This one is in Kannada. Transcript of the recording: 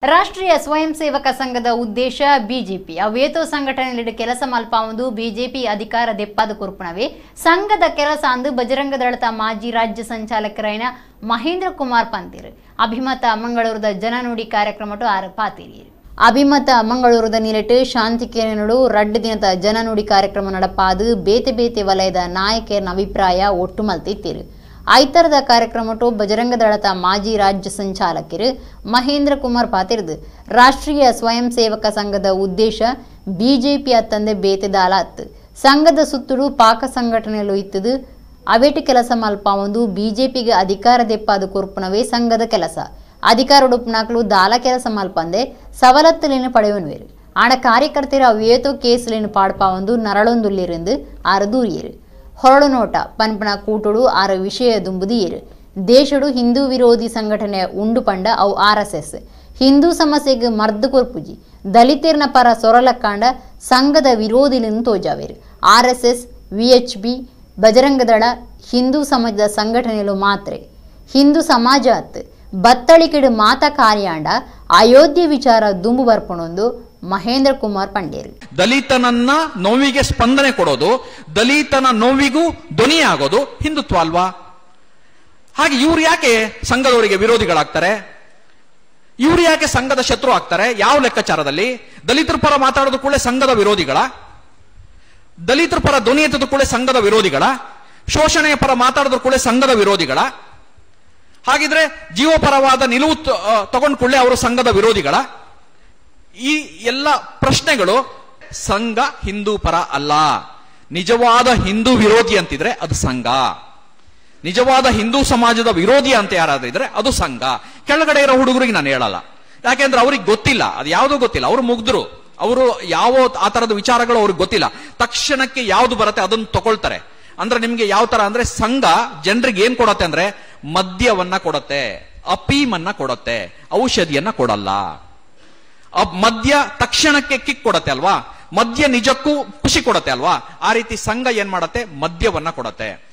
ರಾಷ್ಟ್ರೀಯ ಸ್ವಯಂ ಸೇವಕ ಸಂಘದ ಉದ್ದೇಶ ಬಿಜೆಪಿ ಅವೇತೋ ಸಂಘಟನೆಯಲ್ಲಿ ಕೆಲಸ ಮಲ್ಪಾವುದು ಬಿಜೆಪಿ ಅಧಿಕಾರ ದೆಪ್ಪಾದ ಕುರುಪಣವೇ ಸಂಘದ ಕೆಲಸ ಅಂದು ಬಜರಂಗ ದಳದ ಮಾಜಿ ರಾಜ್ಯ ಸಂಚಾಲಕರಾಯಿನ ಮಹೇಂದ್ರ ಕುಮಾರ್ ಪಂತೀರ್ ಅಭಿಮತ ಮಂಗಳೂರದ ಜನನುಡಿ ಕಾರ್ಯಕ್ರಮಟು ಆರ ಪಾತೀರಿ ಅಭಿಮತ ಮಂಗಳೂರದ ನೀರಿಟ್ಟು ಶಾಂತಿಕೇರನಡು ರಡ್ಡು ದಿನದ ಜನನುಡಿ ಕಾರ್ಯಕ್ರಮ ನಡಪಾದು ಬೇತೆ ಬೇತೆ ವಲಯದ ನಾಯಕರ ಅಭಿಪ್ರಾಯ ಒಟ್ಟು ಮಲ್ತಿತ್ತೀರು ಐತರದ ಕಾರ್ಯಕ್ರಮಟು ಬಜರಂಗ ದಳದ ಮಾಜಿ ರಾಜ್ಯ ಸಂಚಾಲಕರು ಮಹೇಂದ್ರ ಕುಮಾರ್ ಪಾತಿರ್ದು ರಾಷ್ಟ್ರೀಯ ಸ್ವಯಂ ಸೇವಕ ಸಂಘದ ಉದ್ದೇಶ ಬಿಜೆಪಿಯ ತಂದೆ ಬೇತೆದಾಲಾತ್ ಸಂಘದ ಸುತ್ತಲೂ ಪಾಕ ಸಂಘಟನೆಯಲ್ಲೂ ಇತ್ತದು ಅವೇಟು ಕೆಲಸ ಮಲ್ಪ ಒಂದು ಬಿಜೆಪಿಗೆ ಅಧಿಕಾರ ದೆಪ್ಪಾದ ಕುರುಪುನವೇ ಸಂಘದ ಕೆಲಸ ಅಧಿಕಾರ ಉಡುಪುನಾಕ್ಲು ದಾಲ ಕೆಲಸ ಮಲ್ಪಂದೆ ಸವಲತ್ತುಲೇನು ಪಡೆಯುವನ್ವೇರು ಆಡ ಕಾರ್ಯಕರ್ತರ ಅವೇತೋ ಕೇಸುಲೇನು ಪಾಡ್ಪ ಒಂದು ನರಳೊಂದುಲ್ಲಿருந்து ಆರು ದೂರಿಯರು ಹೊರಳು ನೋಟ ಪನ್ಪನ ಕೂಟುಡು ಆರ ವಿಷಯ ದುಂಬುದು ಏರು ದೇಶಡು ಹಿಂದೂ ವಿರೋಧಿ ಸಂಘಟನೆ ಉಂಡು ಪಂಡ ಅವು ಆರ್ ಎಸ್ ಎಸ್ ಹಿಂದೂ ಸಮಸ್ಯೆಗೆ ಮರ್ದು ಕೊರ್ಪುಜಿ ದಲಿತರ್ನ ಪರ ಸೊರಲಕ್ಕಾಂಡ ಸಂಘದ ವಿರೋಧಿಲಿಂದು ತೋಜಾವೇರು R S S V H B Bajrang Dal Hindu ಸಮಾಜದ ಸಂಘಟನೆಗಳು ಮಾತ್ರೆ ಹಿಂದೂ ಸಮಾಜ ಅತ್ ಬತ್ತಳಿಕೆಡು ಮಾತ ಕಾರ್ಯಾಂಡ ಅಯೋಧ್ಯೆ ವಿಚಾರ ದುಂಬು ಬರ್ಪಣೊಂದು ಮಹೇಂದ್ರ ಕುಮಾರ್ ಪಂಡೇರು ದಲಿತನನ್ನ ನೋವಿಗೆ ಸ್ಪಂದನೆ ಕೊಡೋದು ದಲಿತನ ನೋವಿಗೂ ಧ್ವನಿಯಾಗೋದು ಹಿಂದುತ್ವ ಅಲ್ವಾ ಹಾಗೆ ಇವ್ರು ಯಾಕೆ ಸಂಘದವರಿಗೆ ವಿರೋಧಿಗಳಾಗ್ತಾರೆ ಇವ್ರು ಯಾಕೆ ಸಂಘದ ಶತ್ರು ಆಗ್ತಾರೆ ಯಾವ ಲೆಕ್ಕಾಚಾರದಲ್ಲಿ ದಲಿತರ ಪರ ಮಾತಾಡೋದು ಕೂಡ ಸಂಘದ ವಿರೋಧಿಗಳ ದಲಿತರ ಪರ ಧ್ವನಿ ಎತ್ತದ ಕೂಡ ಸಂಘದ ವಿರೋಧಿಗಳ ಶೋಷಣೆಯ ಪರ ಮಾತಾಡೋದು ಕೂಡ ಸಂಘದ ವಿರೋಧಿಗಳ ಹಾಗಿದ್ರೆ ಜೀವಪರವಾದ ನಿಲುವು ತ- ಆ, ತಗೊಂಡ್ ಕೂಡಲೇ ಅವರು ಸಂಘದ ವಿರೋಧಿಗಳ ಈ ಎಲ್ಲ ಪ್ರಶ್ನೆಗಳು ಸಂಘ ಹಿಂದೂ ಪರ ಅಲ್ಲ ನಿಜವಾದ ಹಿಂದೂ ವಿರೋಧಿ ಅಂತಿದ್ರೆ ಅದು ಸಂಘ ನಿಜವಾದ ಹಿಂದೂ ಸಮಾಜದ ವಿರೋಧಿ ಅಂತ ಯಾರಾದ್ರೂ ಇದ್ರೆ ಅದು ಸಂಘ ಕೆಳಗಡೆ ಇರೋ ಹುಡುಗರಿಗೆ ನಾನು ಹೇಳಲ್ಲ ಯಾಕೆಂದ್ರೆ ಅವ್ರಿಗೆ ಗೊತ್ತಿಲ್ಲ ಅದು ಯಾವುದೂ ಗೊತ್ತಿಲ್ಲ ಅವರು ಮುಗ್ದ್ರು ಅವರು ಯಾವ ಆ ತರದ ವಿಚಾರಗಳು ಅವ್ರಿಗೆ ಗೊತ್ತಿಲ್ಲ ತಕ್ಷಣಕ್ಕೆ ಯಾವ್ದು ಬರುತ್ತೆ ಅದನ್ನು ತಗೊಳ್ತಾರೆ ಅಂದ್ರೆ ನಿಮ್ಗೆ ಯಾವ ತರ ಅಂದ್ರೆ ಸಂಘ ಜನರಿಗೆ ಏನ್ ಕೊಡತ್ತೆ ಅಂದ್ರೆ ಮದ್ಯವನ್ನ ಕೊಡತ್ತೆ ಅಪೀಮನ್ನ ಕೊಡತ್ತೆ ಔಷಧಿಯನ್ನ ಕೊಡಲ್ಲ ಅಬ್ ಮದ್ಯ ತಕ್ಷಣಕ್ಕೆ ಕಿಕ್ ಕೊಡತ್ತೆ ಅಲ್ವಾ ಮದ್ಯ ನಿಜಕ್ಕೂ ಖುಷಿ ಕೊಡತ್ತೆ ಅಲ್ವಾ ಆ ರೀತಿ ಸಂಘ ಏನ್ ಮಾಡತ್ತೆ ಮದ್ಯವನ್ನ ಕೊಡತ್ತೆ